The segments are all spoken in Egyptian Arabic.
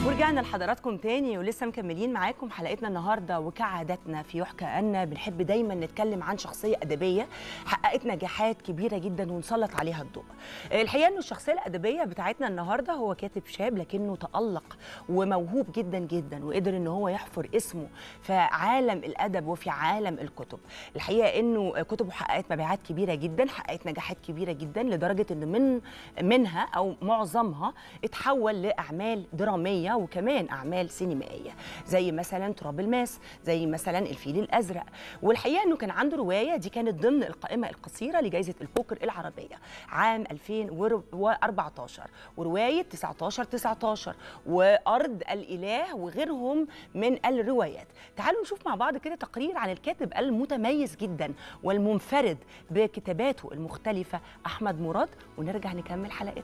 ورجعنا لحضراتكم تاني ولسه مكملين معاكم حلقتنا النهارده وكعادتنا في يحكى أن بنحب دايما نتكلم عن شخصيه ادبيه حققت نجاحات كبيره جدا ونسلط عليها الضوء. الحقيقه انه الشخصيه الادبيه بتاعتنا النهارده هو كاتب شاب لكنه تالق وموهوب جدا جدا وقدر ان هو يحفر اسمه في عالم الادب وفي عالم الكتب. الحقيقه انه كتبه حققت مبيعات كبيره جدا، حققت نجاحات كبيره جدا لدرجه ان من منها او معظمها اتحول لاعمال دراميه وكمان اعمال سينمائيه زي مثلا تراب الماس زي مثلا الفيل الازرق والحقيقه انه كان عنده روايه دي كانت ضمن القائمه القصيره لجائزه البوكر العربيه عام 2014 وروايه 19 19 وارض الاله وغيرهم من الروايات تعالوا نشوف مع بعض كده تقرير عن الكاتب المتميز جدا والمنفرد بكتاباته المختلفه احمد مراد ونرجع نكمل حلقتنا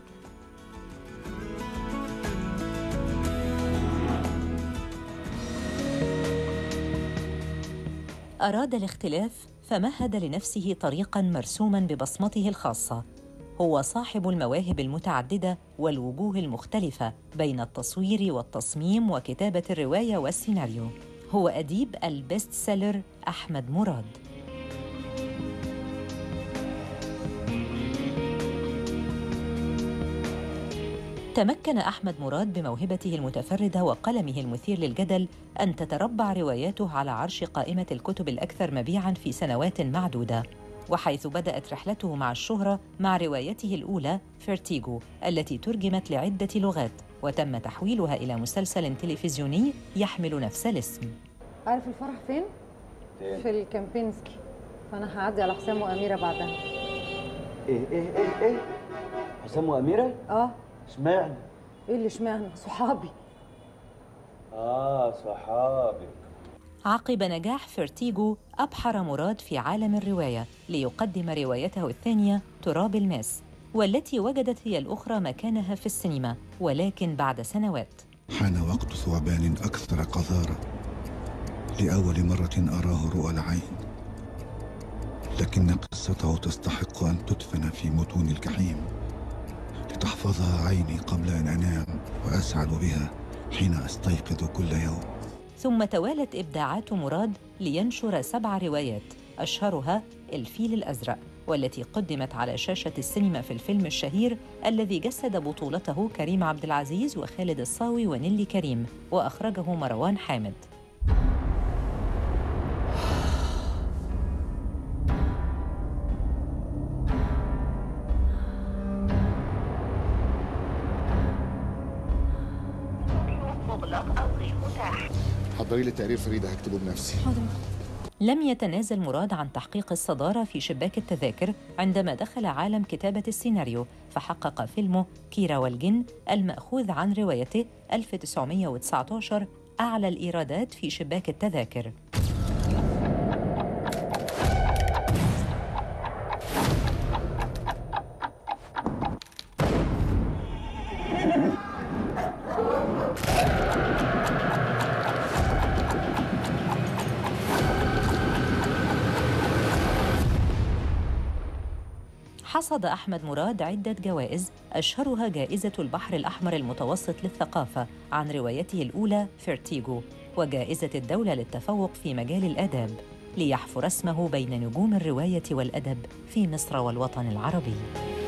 أراد الاختلاف فمهد لنفسه طريقاً مرسوماً ببصمته الخاصة هو صاحب المواهب المتعددة والوجوه المختلفة بين التصوير والتصميم وكتابة الرواية والسيناريو هو أديب البيست سيلر أحمد مراد تمكن أحمد مراد بموهبته المتفردة وقلمه المثير للجدل أن تتربع رواياته على عرش قائمة الكتب الأكثر مبيعاً في سنوات معدودة وحيث بدأت رحلته مع الشهرة مع روايته الأولى فيرتيجو التي ترجمت لعدة لغات وتم تحويلها إلى مسلسل تلفزيوني يحمل نفس الاسم عارف الفرح فين؟ فين؟ في الكامبينسكي فأنا هعدي على حسام وأميرة بعدها ايه ايه ايه ايه حسام واميره اه اشمعنى ايه اللي اشمعنى صحابي اه صحابك عقب نجاح فيرتيجو أبحر مراد في عالم الرواية ليقدم روايته الثانية تراب الماس والتي وجدت هي الأخرى مكانها في السينما ولكن بعد سنوات حان وقت ثعبان أكثر قذارة لأول مرة أراه رؤى العين لكن قصته تستحق أن تدفن في متون الجحيم لتحفظها عيني قبل أن أنام وأسعد بها حين أستيقظ كل يوم ثم توالت إبداعات مراد لينشر سبع روايات أشهرها الفيل الأزرق والتي قدمت على شاشة السينما في الفيلم الشهير الذي جسد بطولته كريم عبد العزيز وخالد الصاوي ونيلي كريم وأخرجه مروان حامد حضري لي تقرير فريدة هكتبه بنفسي لم يتنازل مراد عن تحقيق الصدارة في شباك التذاكر عندما دخل عالم كتابة السيناريو فحقق فيلمه كيرا والجن المأخوذ عن روايته 1919 أعلى الإيرادات في شباك التذاكر حصد أحمد مراد عدة جوائز أشهرها جائزة البحر الأحمر المتوسط للثقافة عن روايته الأولى فيرتيجو وجائزة الدولة للتفوق في مجال الآداب ليحفر اسمه بين نجوم الرواية والأدب في مصر والوطن العربي